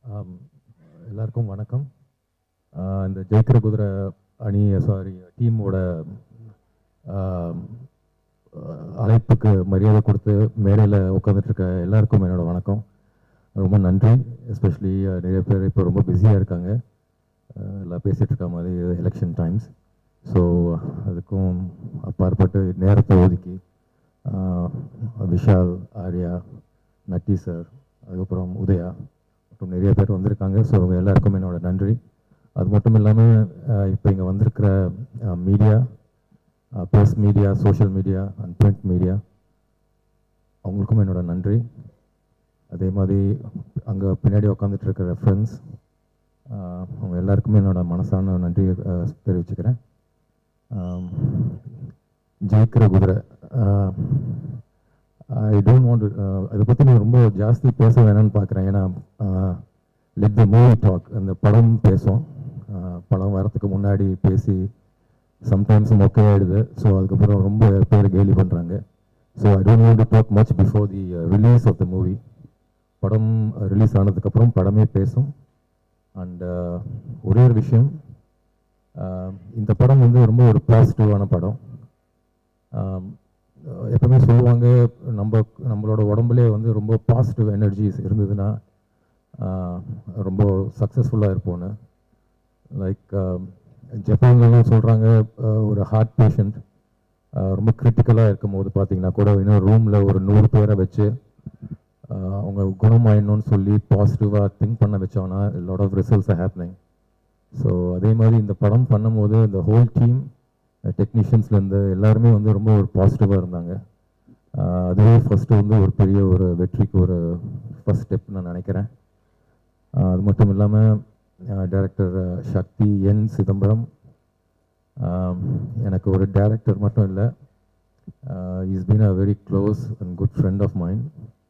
ஆம், எல்லாருக்கும் வணக்கம் ஆஹ் இந்த ஜெயிக்கிற குதிரை அணி சாரி டீமோட ஆம், ஆஹ் அழைப்புக்கு மரியாதை கொடுத்து மேடையில் உட்காந்துட்டு இருக்க எல்லாருக்கும் என்னோட வணக்கம் ரொம்ப நன்றி எஸ்பெஷலி நிறைய பேர் இப்போ ரொம்ப பிஸியாக இருக்காங்க ஆஹ் எல்லாம் பேசிகிட்டு இருக்க மாதிரி எலெக்ஷன் டைம்ஸ் ஸோ அதுக்கும் அப்பாற்பட்டு நேரத்தை ஒதுக்கி ஆஹ் விஷால் ஆர்யா நட்டி சார் அதுக்கப்புறம் உதயா மற்றும் நிறைய பேர் வந்திருக்காங்க ஸோ அவங்க எல்லாருக்கும் என்னோட நன்றி அது மட்டும் இல்லாமல் இப்போ இங்கே வந்திருக்கிற media press media social media and print media அவங்களுக்கும் என்னோட நன்றி அதே மாதிரி அங்கே பின்னாடி உட்காந்துட்டு இருக்கிற ஃப்ரெண்ட்ஸ் அவங்க எல்லாருக்குமே என்னோட மனசான நன்றியை ஆஹ் தெரிவிச்சுக்கிறேன் ஆம், ஜெயிக்கிற குதிரை ஐ டோன்ட் வாண்ட் அதை பற்றி நான் ரொம்ப ஜாஸ்தி பேச வேணாம்னு பார்க்குறேன் ஏன்னா லெட் த மூவி டாக் அந்த படம் பேசும் ஆஹ் படம் வரத்துக்கு முன்னாடி பேசி சம்டைம்ஸ் மொக்கையாயிடுது ஸோ அதுக்கப்புறம் ரொம்ப பேர் கேலி பண்ணுறாங்க so I don't want to talk much before the release of the movie படம் ரிலீஸ் ஆனதுக்கப்புறம் படமே பேசும் அண்ட் ஒரே ஒரு விஷயம் ஆஹ் இந்த படம் வந்து ரொம்ப ஒரு பாசிட்டிவான படம் ஆம், எப்பவுமே சொல்லுவாங்க நம்ம நம்மளோட உடம்புலே வந்து ரொம்ப பாசிட்டிவ் எனர்ஜிஸ் இருந்ததுன்னா ஆஹ் ரொம்ப சக்ஸஸ்ஃபுல்லாக இருப்போன்னு லைக் ஜப்பான்லாம் சொல்கிறாங்க ஒரு ஹார்ட் பேஷண்ட் ரொம்ப கிரிட்டிக்கலாக இருக்கும் போது பார்த்தீங்கன்னா கூட இன்னும் ரூமில் ஒரு நூறு பேரை வச்சு ஆஹ் அவங்க குணமாயிடணும்னு சொல்லி பாசிட்டிவாக திங்க் பண்ண வச்சோன்னா lot of results happening so அதே மாதிரி இந்த படம் பண்ணும்போது இந்த ஹோல் டீம் டெக்னீஷியன்ஸ்லேருந்து எல்லாருமே வந்து ரொம்ப ஒரு பாசிட்டிவாக இருந்தாங்க ஆஹ் அதுவே ஃபஸ்ட்டு வந்து ஒரு பெரிய ஒரு வெற்றிக்கு ஒரு ஃபஸ்ட் ஸ்டெப் நான் நினைக்கிறேன் ஆஹ் அது மட்டும் இல்லாமல் டைரக்டர் சக்தி என் சிதம்பரம் ஆம், எனக்கு ஒரு டைரக்டர் மட்டும் இல்லை is been a very close and good friend of mine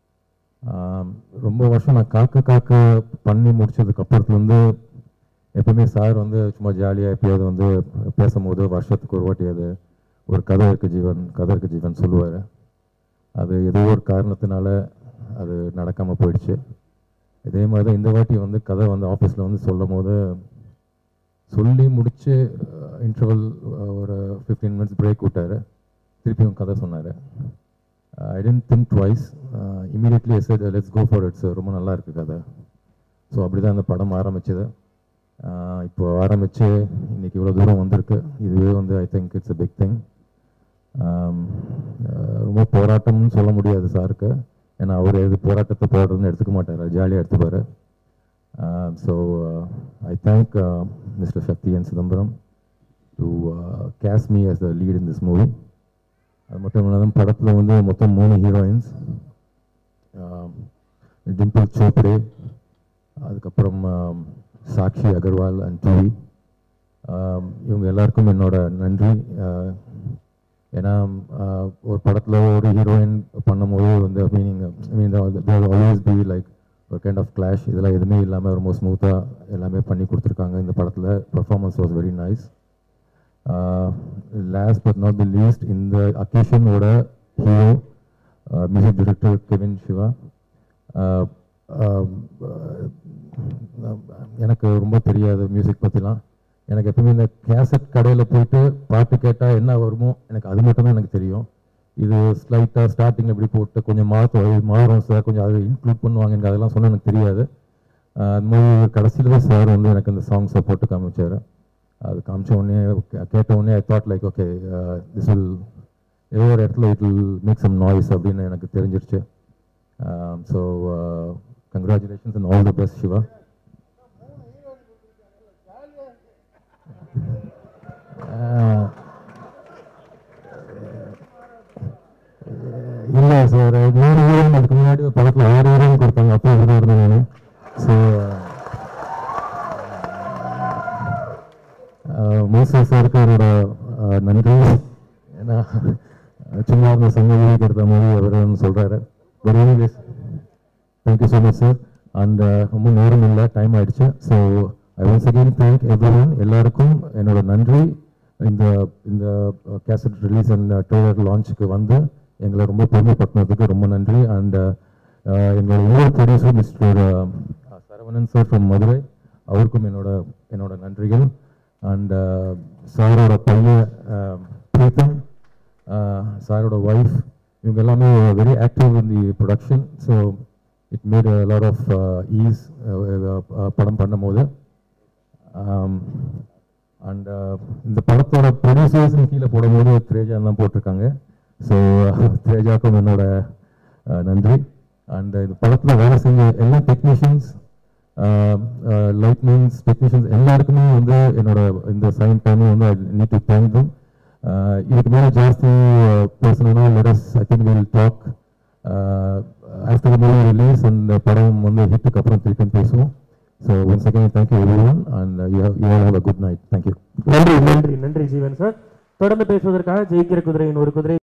ரொம்ப வருஷம் நான் காக்க காக்க பண்ணி முடிச்சதுக்கு அப்புறத்துலேருந்து எப்பவுமே சார் வந்து சும்மா ஜாலியாக எப்பயாவது வந்து பேசும்போது வருஷத்துக்கு ஒரு வாட்டியாவது ஒரு கதை இருக்கு ஜீவன் கதை இருக்கு ஜீவன் சொல்லுவார் அது ஏதோ ஒரு காரணத்தினால அது நடக்காமல் போயிடுச்சு இதே மாதிரி தான் இந்த வாட்டி வந்து கதை வந்து ஆஃபீஸில் வந்து சொல்லும் போது சொல்லி முடிச்சு இன்டர்வல் ஒரு ஃபிஃப்டீன் மினிட்ஸ் பிரேக் விட்டார் திருப்பியும் கதை சொன்னார் I didn't think twice immediately yes let's go for it's ரொம்ப நல்லா இருக்கு கதை ஸோ அப்படி தான் அந்த படம் ஆரம்பிச்சது ஆஹ் இப்போ ஆரம்பித்து இன்னைக்கு இவ்வளோ தூரம் வந்திருக்கு இதுவே வந்து I think it's a big thing ரொம்ப போராட்டம்னு சொல்ல முடியாது சாருக்கு ஏன்னா அவர் எது போராட்டத்தை போடுறதுன்னு எடுத்துக்க மாட்டார் ஜாலியாக எடுத்துப்பார் so I thank mister Sakthi N Chidambaram to cast me as the lead in this movie அது மட்டும் இல்லாமல் படத்தில் வந்து மொத்தம் மூணு ஹீரோயின்ஸ் டிம்பிள் சோப்ரே அதுக்கப்புறம் ஆம், சாக்ஷி அகர்வால் அண்ட் டிவி இவங்க எல்லாருக்கும் என்னோட நன்றி ஆஹ், ஏன்னா ஆஹ், ஒரு படத்தில் ஒரு ஹீரோயின் பண்ணும்போது வந்து meaning mean always be like ஒரு கைண்ட் ஆஃப் கிளாஷ் இதெல்லாம் எதுவுமே இல்லாமல் ரொம்ப ஸ்மூத்தாக எல்லாமே பண்ணி கொடுத்துருக்காங்க இந்த படத்தில் performance was very nice last but not the least இந்த அக்கேஷனோட hero music director Kevin Siva ஆஹ், ஆஹ், எனக்கு ரொம்ப தெரியாது மியூசிக் பற்றிலாம் எனக்கு எப்பவுமே இந்த கேசட் கடையில் போயிட்டு பாட்டு கேட்டால் என்ன வருமோ எனக்கு அது மட்டும் தான் எனக்கு தெரியும் இது ஸ்லைட்டாக ஸ்டார்டிங்கில் இப்படி போட்டு கொஞ்சம் மாற்று மாறும் சார் கொஞ்சம் அது இன்க்ளூட் பண்ணுவாங்க எனக்கு அதெல்லாம் சொன்னால் எனக்கு தெரியாது ஆஹ் அது மாதிரி கடைசியில் தான் சார் வந்து எனக்கு இந்த சாங்ஸை போட்டு காமிச்சார் அது காமிச்ச உடனே கே- கேட்ட உடனே I thought like okay this will ஏதோ ஒரு இடத்துல it will make some noise அப்படின்னு எனக்கு தெரிஞ்சிருச்சு so congratulations and all the best Siva இல்லை சார் மூணு ஹீரோயின் அதுக்கு முன்னாடி ஒரு படத்தில் ஆறு ஹீரோயின் கொடுத்தாங்க அப்போ இப்படி இருந்தேன் நான் ஸோ மோசா சாருக்கு என்னோட அஹ், நன்றி ஏன்னா சும்மா அந்த சங்க எடுத்த மாதிரி அவர் சொல்கிறாரு but anyways thank you so much sir and ரொம்ப நேரம் இல்லை டைம் ஆயிடுச்சு so I once again thank everyone எல்லாருக்கும் என்னோட நன்றி இந்த இந்த கேசட் ரிலீஸ் அண்ட் ட்ரெய்லர் லான்ச்சுக்கு வந்து எங்களை ரொம்ப பெருமைப்படுத்தினதுக்கு ரொம்ப நன்றி அண்ட் எங்களோட இன்னொரு producer mister Ravanan sir from Madurai அவருக்கும் என்னோட என்னோட நன்றிகள் அண்ட் சாரோட பையன் பிரீத்தம் சாரோட ஒய்ஃப் இவங்க எல்லாமே very active in the production so it made lot of ease படம் பண்ணும்போது அண்ட் இந்த படத்தோட ப்ரொடியூசர்ஸ் கீழே போடும்போது திரேஜா தான் போட்டிருக்காங்க ஸோ திரேஜாக்கும் என்னோட அஹ், நன்றி அண்ட் இந்த படத்தில் வேலை செஞ்ச எல்லா டெக்னீஷியன்ஸ் லைட்னிங்ஸ் டெக்னீஷியன்ஸ் எல்லாருக்குமே வந்து என்னோட இந்த சைன் டைமும் வந்து நீட் டு தேங்க் தம் இதுக்கு மேலே ஜாஸ்தி பேசணும்னா let's I think will talk after the movie release அந்த படம் வந்து ஹிட்டுக்கு அப்புறம் திருப்பி பேசுவோம் so once again thank you everyone and you you have a good night thank you நன்றி நன்றி நன்றி ஜீவன் சார் தொடர்ந்து பேசுவதற்காக ஜெயிக்கிற குதிரையின் ஒரு குதிரை